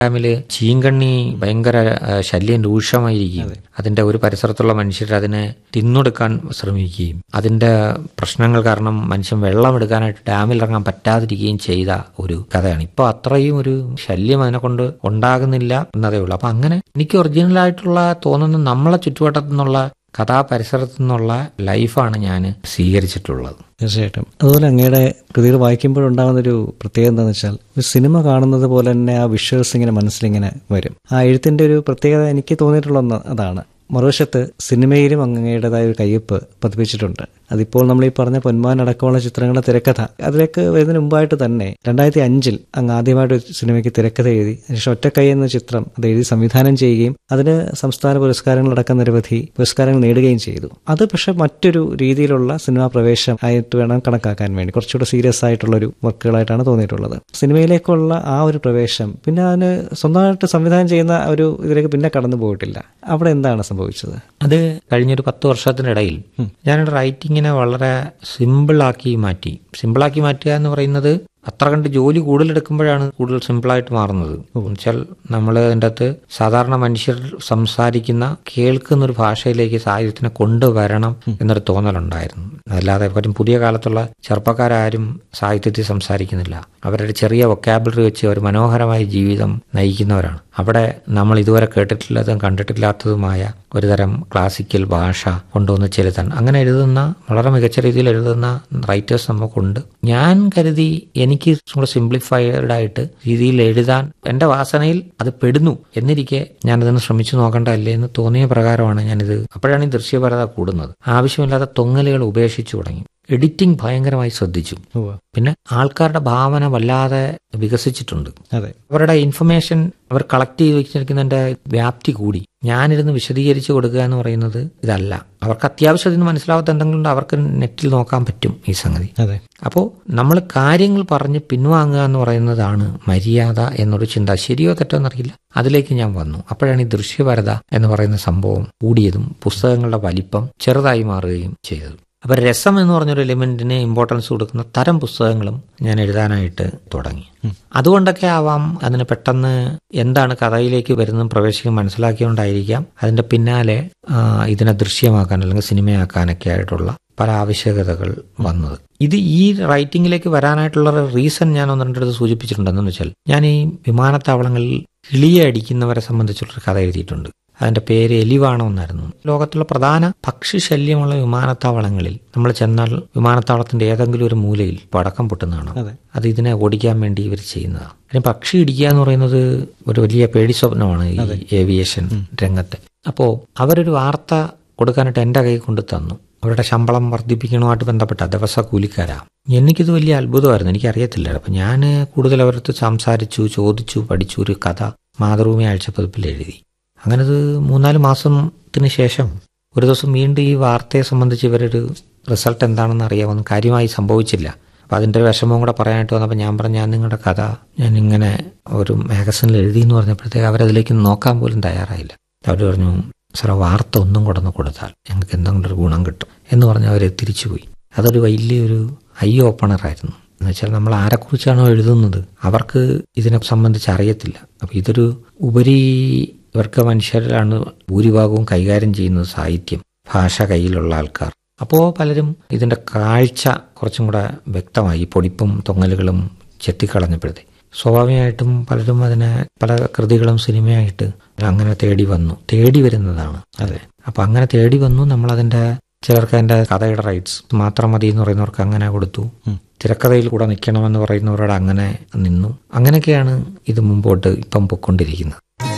ഡാമില് ചീങ്കണ്ണി ഭയങ്കര ആ, ശല്യം രൂക്ഷമായിരിക്കും അതിന്റെ ഒരു പരിസരത്തുള്ള മനുഷ്യർ അതിനെ തിന്നൊടുക്കാൻ ശ്രമിക്കുകയും അതിന്റെ പ്രശ്നങ്ങൾ കാരണം മനുഷ്യൻ വെള്ളം എടുക്കാനായിട്ട് ഡാമിൽ ഇറങ്ങാൻ പറ്റാതിരിക്കുകയും ചെയ്ത ഒരു കഥയാണ് ഇപ്പൊ അത്രയും ഒരു ശല്യം അതിനെ കൊണ്ട് ഉണ്ടാകുന്നില്ല എന്നതേ ഉള്ളൂ അപ്പൊ അങ്ങനെ എനിക്ക് ഒറിജിനൽ ആയിട്ടുള്ള തോന്നുന്ന നമ്മളെ ചുറ്റുവട്ടത്തു നിന്നുള്ള കഥാപരിസരത്തു നിന്നുള്ള ലൈഫാണ് ഞാൻ സ്വീകരിച്ചിട്ടുള്ളത് തീർച്ചയായിട്ടും അതുപോലെ അങ്ങയുടെ കൃതികൾ വായിക്കുമ്പോഴുണ്ടാകുന്ന ഒരു പ്രത്യേകത എന്താണെന്ന് വെച്ചാൽ ഒരു സിനിമ കാണുന്നത് പോലെ തന്നെ ആ വിഷ്വൽസ് ഇങ്ങനെ മനസ്സിലിങ്ങനെ വരും ആ എഴുത്തിന്റെ ഒരു പ്രത്യേകത എനിക്ക് തോന്നിയിട്ടുള്ള ഒന്ന് അതാണ് മറുവശത്ത് സിനിമയിലും അങ്ങയുടേതായ ഒരു കയ്യൊപ്പ് പതിപ്പിച്ചിട്ടുണ്ട് അതിപ്പോൾ നമ്മൾ ഈ പറഞ്ഞ പൊന്മാൻ അടക്കമുള്ള ചിത്രങ്ങളുടെ തിരക്കഥ അതിലേക്ക് വരുന്നതിന് മുമ്പായിട്ട് തന്നെ രണ്ടായിരത്തി അഞ്ചിൽ അങ്ങ് ആദ്യമായിട്ട് ഒരു സിനിമയ്ക്ക് തിരക്കഥ എഴുതി അതിനുശേഷം ഒറ്റക്കൈ എന്ന ചിത്രം അത് എഴുതി സംവിധാനം ചെയ്യുകയും അതിന് സംസ്ഥാന പുരസ്കാരങ്ങളടക്കം നിരവധി പുരസ്കാരങ്ങൾ നേടുകയും ചെയ്തു അത് പക്ഷെ മറ്റൊരു രീതിയിലുള്ള സിനിമാ പ്രവേശം ആയിട്ട് വേണം കണക്കാക്കാൻ വേണ്ടി കുറച്ചുകൂടെ സീരിയസ് ആയിട്ടുള്ള ഒരു വർക്കുകളായിട്ടാണ് തോന്നിയിട്ടുള്ളത് സിനിമയിലേക്കുള്ള ആ ഒരു പ്രവേശം പിന്നെ അതിന് സ്വന്തമായിട്ട് സംവിധാനം ചെയ്യുന്ന ഒരു ഇതിലേക്ക് പിന്നെ കടന്നു പോയിട്ടില്ല അവിടെ എന്താണ് സംഭവിച്ചത് അത് കഴിഞ്ഞൊരു പത്ത് വർഷത്തിനിടയിൽ ഞാനൊരു റൈറ്റിങ്ങിനെ വളരെ സിമ്പിളാക്കി മാറ്റി സിമ്പിളാക്കി മാറ്റുക എന്ന് പറയുന്നത് അത്ര കണ്ട് ജോലി കൂടുതൽ എടുക്കുമ്പോഴാണ് കൂടുതൽ സിമ്പിളായിട്ട് മാറുന്നത് എന്നുവെച്ചാൽ നമ്മൾ അതിൻ്റെ അകത്ത് സാധാരണ മനുഷ്യർ സംസാരിക്കുന്ന കേൾക്കുന്ന ഒരു ഭാഷയിലേക്ക് സാഹിത്യത്തിനെ കൊണ്ടുവരണം എന്നൊരു തോന്നലുണ്ടായിരുന്നു അല്ലാതെ പറ്റും പുതിയ കാലത്തുള്ള ചെറുപ്പക്കാരും സാഹിത്യത്തിൽ സംസാരിക്കുന്നില്ല അവരുടെ ചെറിയ വൊക്കാബിലറി വെച്ച് അവർ മനോഹരമായ ജീവിതം നയിക്കുന്നവരാണ് അവിടെ നമ്മൾ ഇതുവരെ കേട്ടിട്ടില്ലാത്തതും കണ്ടിട്ടില്ലാത്തതുമായ ഒരുതരം ക്ലാസിക്കൽ ഭാഷ കൊണ്ടുവന്ന് ചെലുത്താൻ അങ്ങനെ എഴുതുന്ന വളരെ മികച്ച രീതിയിൽ എഴുതുന്ന റൈറ്റേഴ്സ് നമുക്കുണ്ട് ഞാൻ കരുതി എനിക്ക് കൂടെ സിംപ്ലിഫൈഡ് ആയിട്ട് രീതിയിൽ എഴുതാൻ എന്റെ വാസനയിൽ അത് പെടുന്നു എന്നിരിക്കെ ഞാനതിന് ശ്രമിച്ചു നോക്കണ്ടല്ലേ എന്ന് തോന്നിയ പ്രകാരമാണ് ഞാനിത് അപ്പോഴാണ് ഈ ദൃശ്യപരത കൂടുന്നത് ആവശ്യമില്ലാത്ത തൊങ്ങലുകൾ ഉപേക്ഷിച്ചു തുടങ്ങി എഡിറ്റിംഗ് ഭയങ്കരമായി ശ്രദ്ധിച്ചു ഉവ്വ്. പിന്നെ ആൾക്കാരുടെ ഭാവന വല്ലാതെ വികസിച്ചിട്ടുണ്ട് അതെ അവരുടെ ഇൻഫർമേഷൻ അവർ കളക്ട് ചെയ്ത് വെച്ചിരിക്കുന്നതിന്റെ വ്യാപ്തി കൂടി ഞാനിരുന്ന് വിശദീകരിച്ചു കൊടുക്കുക എന്ന് പറയുന്നത് ഇതല്ല അവർക്ക് അത്യാവശ്യത്തിന് നിന്ന് മനസ്സിലാവാത്ത എന്തെങ്കിലും ഉണ്ടോ അവർക്ക് നെറ്റിൽ നോക്കാൻ പറ്റും ഈ സംഗതി അതെ അപ്പോൾ നമ്മൾ കാര്യങ്ങൾ പറഞ്ഞ് പിൻവാങ്ങുക എന്ന് പറയുന്നതാണ് മര്യാദ എന്നൊരു ചിന്ത ശരിയോ തെറ്റോ എന്നറിയില്ല അതിലേക്ക് ഞാൻ വന്നു അപ്പോഴാണ് ഈ ദൃശ്യപരത എന്ന് പറയുന്ന സംഭവം കൂടിയതും പുസ്തകങ്ങളുടെ വലിപ്പം ചെറുതായി മാറുകയും ചെയ്തത് അപ്പൊ രസം എന്ന് പറഞ്ഞൊരു എലിമെന്റിന് ഇമ്പോർട്ടൻസ് കൊടുക്കുന്ന തരം പുസ്തകങ്ങളും ഞാൻ എഴുതാനായിട്ട് തുടങ്ങി അതുകൊണ്ടൊക്കെ ആവാം അതിന് പെട്ടെന്ന് എന്താണ് കഥയിലേക്ക് വരുന്നതും പ്രവേശിക്കാൻ മനസ്സിലാക്കിയോണ്ടായിരിക്കാം അതിന്റെ പിന്നാലെ ആ, ഇതിനെ ദൃശ്യമാക്കാൻ അല്ലെങ്കിൽ സിനിമയാക്കാനൊക്കെ ആയിട്ടുള്ള പല ആവശ്യകതകൾ വന്നത് ഇത് ഈ റൈറ്റിംഗിലേക്ക് വരാനായിട്ടുള്ള ഒരു റീസൺ ഞാൻ ഒന്ന് രണ്ടിടത്ത് സൂചിപ്പിച്ചിട്ടുണ്ടെന്ന് വെച്ചാൽ ഞാൻ ഈ വിമാനത്താവളങ്ങളിൽ കിളിയെ അടിക്കുന്നവരെ സംബന്ധിച്ചുള്ളൊരു കഥ എഴുതിയിട്ടുണ്ട് അതിന്റെ പേര് എലിവാണോ എന്നായിരുന്നു ലോകത്തുള്ള പ്രധാന പക്ഷി ശല്യമുള്ള വിമാനത്താവളങ്ങളിൽ നമ്മൾ ചെന്നാൽ വിമാനത്താവളത്തിന്റെ ഏതെങ്കിലും ഒരു മൂലയിൽ പടക്കം പൊട്ടുന്നതാണ് അതെ അത് ഇതിനെ ഓടിക്കാൻ വേണ്ടി ഇവർ ചെയ്യുന്നതാണ് അതിന് പക്ഷി ഇടിക്കുക എന്ന് പറയുന്നത് ഒരു വലിയ പേടി സ്വപ്നമാണ് ഈ ഏവിയേഷൻ രംഗത്ത് അപ്പോ അവരൊരു വാർത്ത കൊടുക്കാനായിട്ട് എന്റെ കൈ കൊണ്ട് തന്നു അവരുടെ ശമ്പളം വർദ്ധിപ്പിക്കണമായിട്ട് ബന്ധപ്പെട്ട ദിവസ കൂലിക്കാരാ എനിക്കിത് വലിയ അത്ഭുതമായിരുന്നു എനിക്കറിയത്തില്ല അപ്പൊ ഞാൻ കൂടുതൽ അവരടുത്ത് സംസാരിച്ചു ചോദിച്ചു പഠിച്ചു ഒരു കഥ മാതൃഭൂമി ആഴ്ചപ്പതിപ്പിൽ എഴുതി അങ്ങനെ ഇത് മൂന്നാല് മാസത്തിന് ശേഷം ഒരു ദിവസം വീണ്ടും ഈ വാർത്തയെ സംബന്ധിച്ച് ഇവരൊരു റിസൾട്ട് എന്താണെന്ന് അറിയാമൊന്നും കാര്യമായി സംഭവിച്ചില്ല അപ്പൊ അതിന്റെ ഒരു വിഷമവും കൂടെ പറയാനായിട്ട് വന്നപ്പോൾ ഞാൻ പറഞ്ഞു ഞാൻ നിങ്ങളുടെ കഥ ഞാൻ ഇങ്ങനെ ഒരു മാഗസിനിൽ എഴുതി എന്ന് പറഞ്ഞപ്പോഴത്തേക്ക് അവരതിലേക്ക് നോക്കാൻ പോലും തയ്യാറായില്ല അവർ പറഞ്ഞു സാറേ വാർത്ത ഒന്നും കൂടെ ഒന്ന് കൊടുത്താൽ ഞങ്ങൾക്ക് എന്തെങ്കിലും ഒരു ഗുണം കിട്ടും എന്ന് പറഞ്ഞ് അവർ തിരിച്ചുപോയി അതൊരു വലിയൊരു ഐ ഓപ്പണർ ആയിരുന്നു എന്ന് വെച്ചാൽ നമ്മൾ ആരെക്കുറിച്ചാണോ എഴുതുന്നത് അവർക്ക് ഇതിനെ സംബന്ധിച്ച് അറിയത്തില്ല അപ്പൊ ഇതൊരു ഉപരി ഇവർക്ക് മനുഷ്യരിലാണ് ഭൂരിഭാഗവും കൈകാര്യം ചെയ്യുന്നത് സാഹിത്യം ഭാഷ കയ്യിലുള്ള ആൾക്കാർ അപ്പോൾ പലരും ഇതിന്റെ കാഴ്ച കുറച്ചും കൂടെ വ്യക്തമായി പൊടിപ്പും തൊങ്ങലുകളും ചെത്തിക്കളഞ്ഞപ്പോഴത്തെ സ്വാഭാവികമായിട്ടും പലരും അതിനെ പല കൃതികളും സിനിമയായിട്ട് അങ്ങനെ തേടി വന്നു തേടി വരുന്നതാണ് അതെ അപ്പൊ അങ്ങനെ തേടി വന്നു നമ്മൾ അതിന്റെ ചിലർക്ക് അതിന്റെ കഥയുടെ റൈറ്റ്സ് മാത്രം മതി എന്ന് പറയുന്നവർക്ക് അങ്ങനെ കൊടുത്തു തിരക്കഥയിൽ കൂടെ നിൽക്കണമെന്ന് പറയുന്നവരോട് അങ്ങനെ നിന്നു അങ്ങനെയൊക്കെയാണ് ഇത് മുമ്പോട്ട് ഇപ്പം പൊക്കൊണ്ടിരിക്കുന്നത്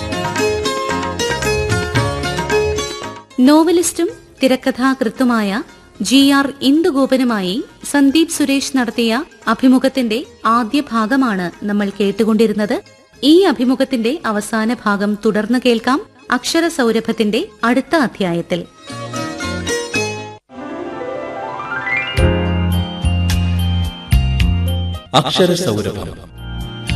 നോവലിസ്റ്റും തിരക്കഥാകൃത്തുമായ ജി ആർ ഇന്ദുഗോപനുമായി സന്ദീപ് സുരേഷ് നടത്തിയ അഭിമുഖത്തിന്റെ ആദ്യ ഭാഗമാണ് നമ്മൾ കേട്ടുകൊണ്ടിരുന്നത് ഈ അഭിമുഖത്തിന്റെ അവസാന ഭാഗം തുടർന്ന് കേൾക്കാം അക്ഷര സൗരഭത്തിന്റെ അടുത്ത അധ്യായത്തിൽ അക്ഷരസൗരഭം